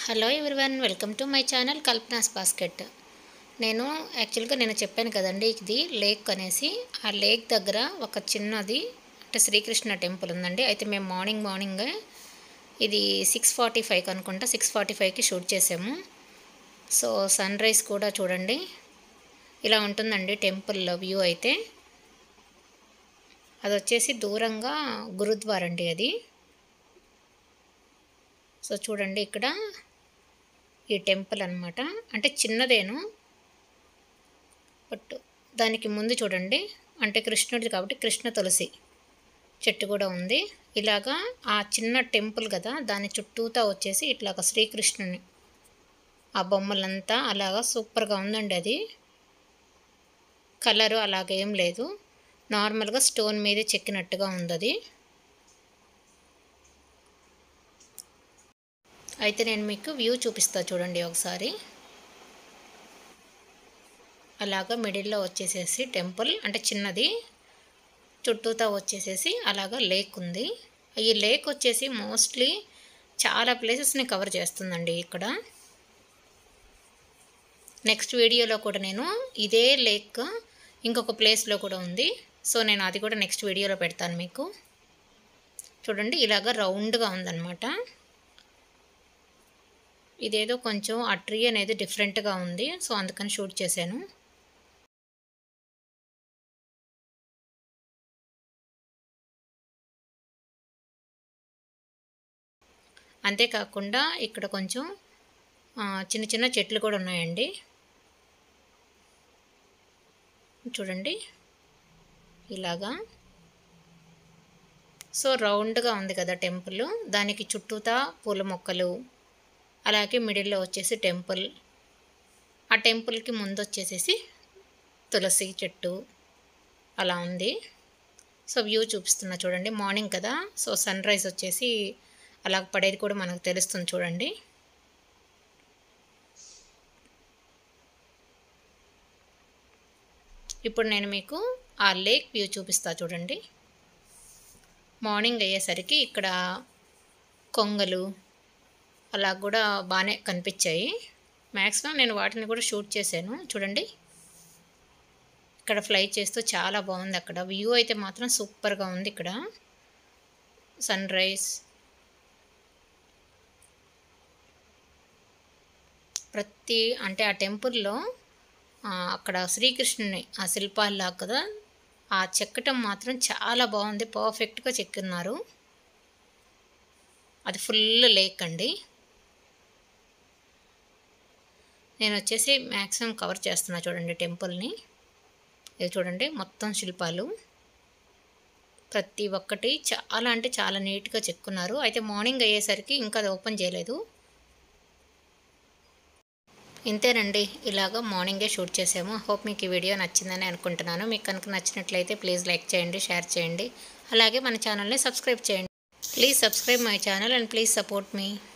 hello everyone welcome to my channel Kalpana's basket నేను యాక్చువల్గా నేను చెప్పాను కదండి ఇది లేక్ అనేసి ఆ లేక్ దగ్గర ఒక చిన్నది అంటే శ్రీకృష్ణ టెంపుల్ ఉందండి అయితే మేము మార్నింగ్ మార్నింగ్ ఇది సిక్స్ ఫార్టీ ఫైవ్కి అనుకుంటా సిక్స్ ఫార్టీ ఫైవ్కి షూట్ చేసాము సో సన్ రైజ్ కూడా చూడండి ఇలా ఉంటుందండి టెంపుల్లో వ్యూ అయితే అది వచ్చేసి దూరంగా గురుద్వార్ అండి అది సో చూడండి ఇక్కడ ఈ టెంపుల్ అనమాట అంటే చిన్నదేను బట్ దానికి ముందు చూడండి అంటే కృష్ణుడిది కాబట్టి కృష్ణ తులసి చెట్టు కూడా ఉంది ఇలాగా ఆ చిన్న టెంపుల్ కదా దాని చుట్టూతా వచ్చేసి ఇట్లాగ శ్రీకృష్ణుని ఆ బొమ్మలంతా అలాగా సూపర్గా ఉందండి అది కలరు అలాగేం లేదు నార్మల్గా స్టోన్ మీదే చెక్కినట్టుగా ఉంది అది అయితే నేను మీకు వ్యూ చూపిస్తా చూడండి ఒకసారి అలాగా మిడిల్లో వచ్చేసేసి టెంపుల్ అంటే చిన్నది చుట్టూతా వచ్చేసేసి అలాగా లేక్ ఉంది ఈ లేక్ వచ్చేసి మోస్ట్లీ చాలా ప్లేసెస్ని కవర్ చేస్తుందండి ఇక్కడ నెక్స్ట్ వీడియోలో కూడా నేను ఇదే లేక్ ఇంకొక ప్లేస్లో కూడా ఉంది సో నేను అది కూడా నెక్స్ట్ వీడియోలో పెడతాను మీకు చూడండి ఇలాగ రౌండ్గా ఉందన్నమాట ఇదేదో కొంచెం ఆ ట్రీ అనేది డిఫరెంట్గా ఉంది సో అందుకని షూట్ చేశాను అంతేకాకుండా ఇక్కడ కొంచెం చిన్న చిన్న చెట్లు కూడా ఉన్నాయండి చూడండి ఇలాగా సో రౌండ్గా ఉంది కదా టెంపుల్ దానికి చుట్టూతా పూల మొక్కలు అలాగే మిడిల్లో వచ్చేసి టెంపుల్ ఆ టెంపుల్కి ముందు వచ్చేసేసి తులసి చెట్టు అలా ఉంది సో వ్యూ చూపిస్తున్నా చూడండి మార్నింగ్ కదా సో సన్ రైజ్ వచ్చేసి అలా పడేది కూడా మనకు తెలుస్తుంది చూడండి ఇప్పుడు నేను మీకు ఆ లేక్ వ్యూ చూపిస్తా చూడండి మార్నింగ్ అయ్యేసరికి ఇక్కడ కొంగలు అలా కూడా బాగానే కనిపించాయి మ్యాక్సిమం నేను వాటిని కూడా షూట్ చేశాను చూడండి ఇక్కడ ఫ్లై చేస్తూ చాలా బాగుంది అక్కడ వ్యూ అయితే మాత్రం సూపర్గా ఉంది ఇక్కడ సన్ రైజ్ ప్రతి అంటే ఆ టెంపుల్లో అక్కడ శ్రీకృష్ణుని ఆ శిల్పాల్లా కదా ఆ చెక్కటం మాత్రం చాలా బాగుంది పర్ఫెక్ట్గా చెక్కున్నారు అది ఫుల్ లేక్ అండి నేను వచ్చేసి మ్యాక్సిమం కవర్ చేస్తున్నా చూడండి టెంపుల్ని ఇది చూడండి మొత్తం శిల్పాలు ప్రతి ఒక్కటి చాలా అంటే చాలా నీట్గా చెక్కున్నారు అయితే మార్నింగ్ అయ్యేసరికి ఇంకా అది ఓపెన్ చేయలేదు ఇంతేనండి ఇలాగ మార్నింగే షూట్ చేసాము హోప్ మీకు ఈ వీడియో నచ్చిందని అనుకుంటున్నాను మీకు కనుక నచ్చినట్లయితే ప్లీజ్ లైక్ చేయండి షేర్ చేయండి అలాగే మన ఛానల్ని సబ్స్క్రైబ్ చేయండి please subscribe my channel and please support me